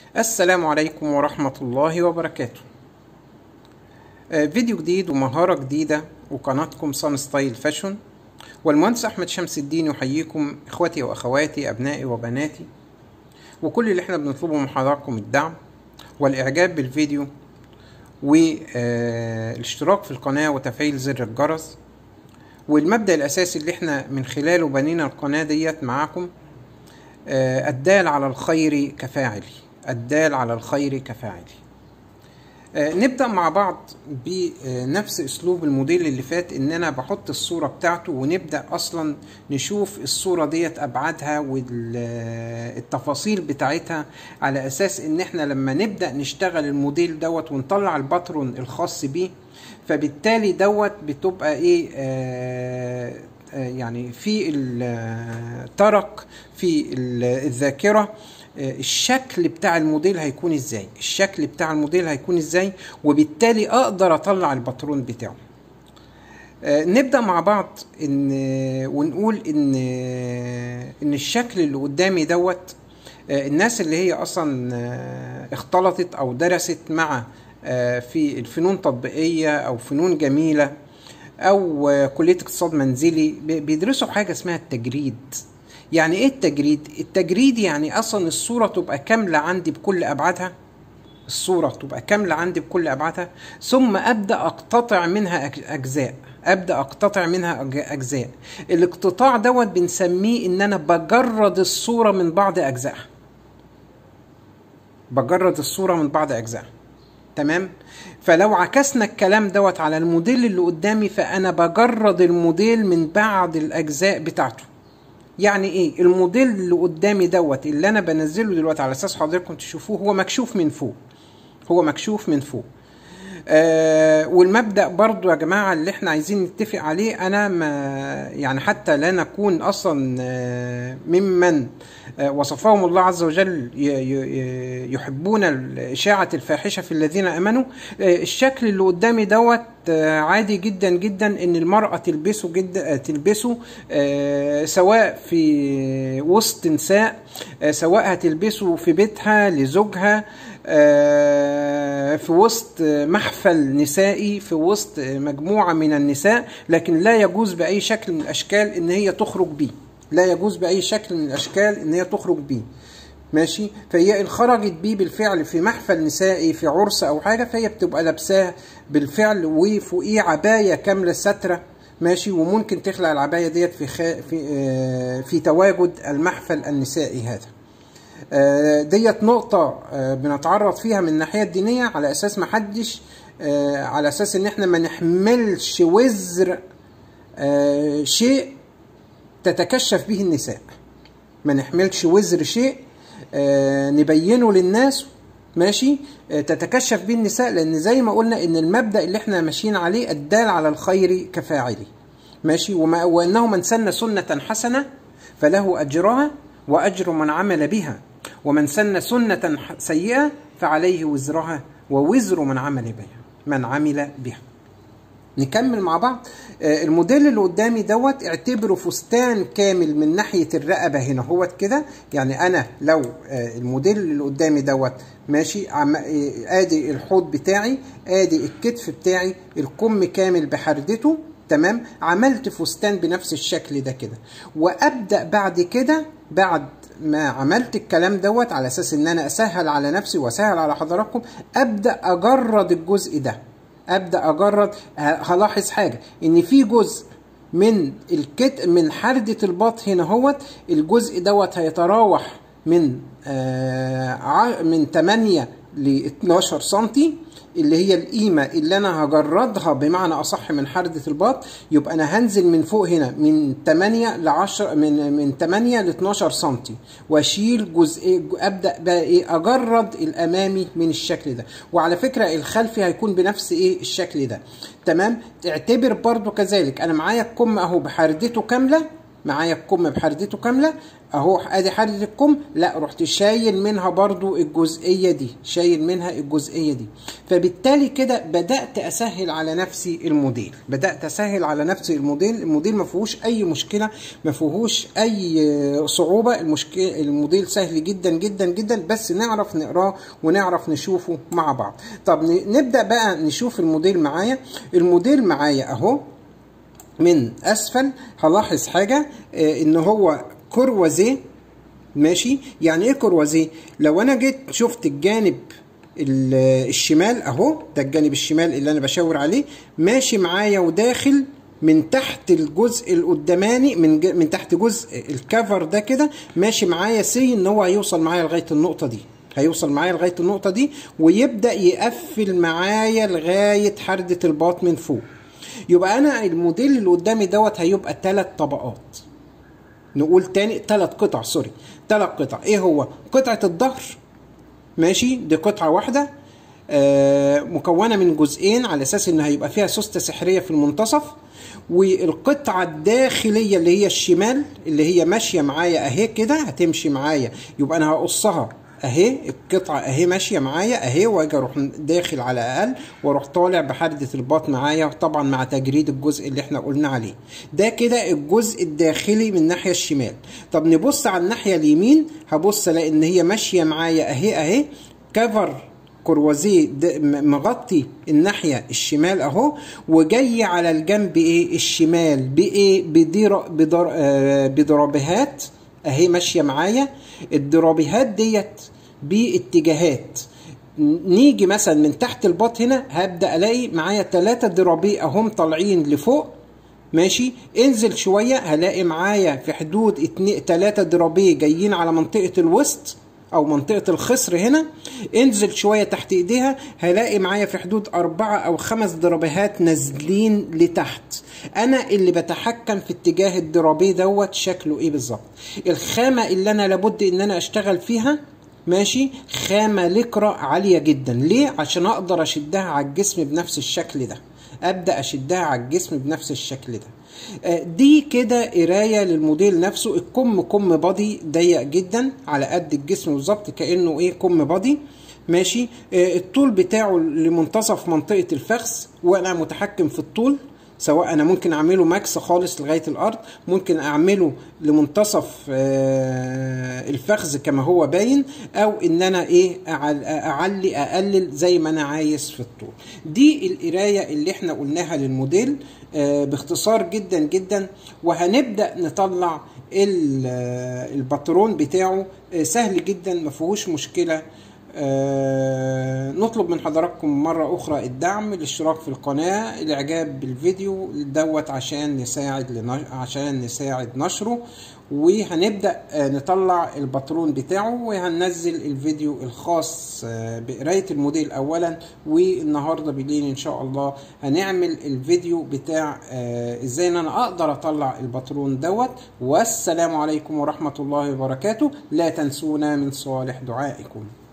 السلام عليكم ورحمة الله وبركاته آه، فيديو جديد ومهارة جديدة وقناتكم صن ستايل فاشون والمهندس أحمد شمس الدين يحييكم إخوتي وأخواتي أبنائي وبناتي وكل اللي احنا بنطلبه من حضراتكم الدعم والإعجاب بالفيديو والاشتراك في القناة وتفعيل زر الجرس والمبدأ الأساسي اللي احنا من خلاله بنينا القناة ديت معاكم آه، الدال على الخير كفاعل الدال على الخير كفاعل آه، نبدأ مع بعض بنفس اسلوب الموديل اللي فات ان انا بحط الصورة بتاعته ونبدأ اصلا نشوف الصورة ديت ابعادها والتفاصيل بتاعتها على اساس ان احنا لما نبدأ نشتغل الموديل دوت ونطلع الباترون الخاص بيه فبالتالي دوت بتبقى ايه آه آه، يعني في الترك في الذاكرة آه، الشكل بتاع الموديل هيكون ازاي الشكل بتاع الموديل هيكون ازاي وبالتالي اقدر اطلع الباترون بتاعه آه، نبدا مع بعض ان ونقول ان ان الشكل اللي قدامي دوت آه، الناس اللي هي اصلا آه، اختلطت او درست مع آه، في الفنون التطبيقيه او فنون جميله او آه، كليه اقتصاد منزلي ب- بيدرسوا حاجه اسمها التجريد يعني ايه التجريد التجريد يعني اصلا الصوره تبقى كامله عندي بكل ابعادها الصورة تبقى كاملة عندي بكل أبعادها ثم أبدأ أقتطع منها أج- أجزاء أبدأ أقتطع منها أج- أجزاء الاقتطاع دوت بنسميه إن أنا بجرد الصورة من بعض أجزائها بجرد الصورة من بعض أجزائها تمام فلو عكسنا الكلام دوت على الموديل اللي قدامي فأنا بجرد الموديل من بعض الأجزاء بتاعته يعني ايه الموديل اللي قدامي دوت اللي انا بنزله دلوقتي على اساس حضراتكم تشوفوه هو مكشوف من فوق هو مكشوف من فوق آه والمبدا برضو يا جماعه اللي احنا عايزين نتفق عليه انا ما يعني حتى لا نكون اصلا آه ممن آه وصفهم الله عز وجل ي- ي- يحبون اشاعه الفاحشه في الذين امنوا آه الشكل اللي قدامي دوت آه عادي جدا جدا ان المراه تلبسه جدا آه تلبسه آه سواء في وسط نساء آه سواء هتلبسه في بيتها لزوجها آه، في وسط محفل نسائي في وسط مجموعة من النساء لكن لا يجوز بأي شكل من الأشكال إن هي تخرج بيه لا يجوز بأي شكل من الأشكال إن هي تخرج بيه ماشي فهي إن خرجت بيه بالفعل في محفل نسائي في عرس أو حاجة فهي بتبقى لابساه بالفعل وفوقيه عباية كاملة سترة ماشي وممكن تخلع العباية ديت في خا في آه، في تواجد المحفل النسائي هذا آه، ديت نقطة آه، بنتعرض فيها من الناحية الدينية على أساس ما حدش آه، على أساس إن إحنا ما نحملش وزر آه، شيء تتكشف به النساء ما نحملش وزر شيء آه، نبينه للناس ماشي آه، تتكشف به النساء لان زي ما قلنا ان المبدا اللي احنا ماشيين عليه الدال على الخير كفاعله ماشي وما وانه من سن سنه حسنه فله اجرها واجر من عمل بها ومن سن سنه ح- سيئه فعليه وزرها ووزر من عمل بها من عمل بها نكمل مع بعض آه، الموديل اللي قدامي دوت اعتبره فستان كامل من ناحية الرقبة هنا هوت كده يعني انا لو آه، الموديل اللي قدامي دوت ماشي عم آه، ادي الحوض بتاعي ادي الكتف بتاعي الكم كامل بحردته تمام عملت فستان بنفس الشكل ده كده وابدا بعد كده بعد ما عملت الكلام دوت على اساس ان انا اسهل على نفسي واسهل على حضراتكم ابدا اجرد الجزء ده ابدا اجرد ه- هلاحظ حاجه ان في جزء من الكت من حردة البط هنا هوت الجزء دوت هيتراوح من آه ع- من 8 ل 12 سنتي اللي هي القيمة اللي أنا هجردها بمعنى أصح من حردة البط يبقى أنا هنزل من فوق هنا من 8 ل 10 من من 8 ل 12 سنتي وأشيل جزء أبدأ بقى إيه أجرد الأمامي من الشكل ده وعلى فكرة الخلفي هيكون بنفس إيه الشكل ده تمام اعتبر برضو كذلك أنا معايا الكم أهو بحردته كاملة معايا الكم بحردته كاملة اهو ادي حدة الكم لا رحت شايل منها برضو الجزئية دي شايل منها الجزئية دي فبالتالي كده بدأت اسهل على نفسي الموديل بدأت اسهل على نفسي الموديل الموديل ما فيهوش اي مشكلة ما فيهوش اي صعوبة المشكلة الموديل سهل جدا جدا جدا بس نعرف نقراه ونعرف نشوفه مع بعض طب نبدأ بقى نشوف الموديل معايا الموديل معايا اهو من اسفل هلاحظ حاجة اه ان هو كروزيه ماشي يعني ايه كروزيه لو انا جيت شفت الجانب الشمال اهو ده الجانب الشمال اللي انا بشاور عليه ماشي معايا وداخل من تحت الجزء القداماني من من تحت جزء الكفر ده كده ماشي معايا سي ان هو هيوصل معايا لغايه النقطه دي هيوصل معايا لغايه النقطه دي ويبدا يقفل معايا لغايه حرده الباط من فوق يبقى انا الموديل اللي قدامي دوت هيبقى ثلاث طبقات نقول تاني ثلاث قطع سوري ثلاث قطع ايه هو قطعه الظهر ماشي دي قطعه واحده آه مكونه من جزئين على اساس ان هيبقى فيها سوسته سحريه في المنتصف والقطعه الداخليه اللي هي الشمال اللي هي ماشيه معايا اهي كده هتمشي معايا يبقى انا هقصها اهي القطعه اهي ماشيه معايا اهي واجي اروح داخل على اقل واروح طالع بحده الباط معايا طبعا مع تجريد الجزء اللي احنا قلنا عليه ده كده الجزء الداخلي من الناحيه الشمال طب نبص على الناحيه اليمين هبص الاقي ان هي ماشيه معايا اهي اهي كفر كروازيه مغطي الناحيه الشمال اهو وجاي على الجنب ايه الشمال بايه بدير بدر آه بضربهات اهي ماشيه معايا الضرابيهات ديت باتجاهات نيجي مثلا من تحت الباط هنا هبدا الاقي معايا ثلاثه ضرابيه اهم طالعين لفوق ماشي انزل شويه هلاقي معايا في حدود اتنين تلاتة ضرابيه جايين على منطقه الوسط او منطقه الخصر هنا انزل شويه تحت ايديها هلاقي معايا في حدود اربعه او خمس ضربات نازلين لتحت انا اللي بتحكم في اتجاه الضرابيه دوت شكله ايه بالظبط الخامه اللي انا لابد ان انا اشتغل فيها ماشي خامه لكرة عاليه جدا ليه عشان اقدر اشدها على الجسم بنفس الشكل ده ابدا اشدها على الجسم بنفس الشكل ده دي كده قرايه للموديل نفسه الكم كم بادي ضيق جدا على قد الجسم بالظبط كانه ايه كم بادي ماشي الطول بتاعه لمنتصف منطقه الفخذ وانا متحكم في الطول سواء انا ممكن اعمله ماكس خالص لغايه الارض ممكن اعمله لمنتصف الفخذ كما هو باين او ان انا ايه اعلي اقلل زي ما انا عايز في الطول دي القرايه اللي احنا قلناها للموديل باختصار جدا جدا وهنبدا نطلع الباترون بتاعه سهل جدا ما فيهوش مشكله آه نطلب من حضراتكم مرة أخرى الدعم الاشتراك في القناة الإعجاب بالفيديو دوت عشان نساعد لنش... عشان نساعد نشره وهنبدأ آه نطلع الباترون بتاعه وهننزل الفيديو الخاص آه بقراية الموديل أولا والنهاردة بالليل إن شاء الله هنعمل الفيديو بتاع إزاي إن أنا أقدر أطلع الباترون دوت والسلام عليكم ورحمة الله وبركاته لا تنسونا من صالح دعائكم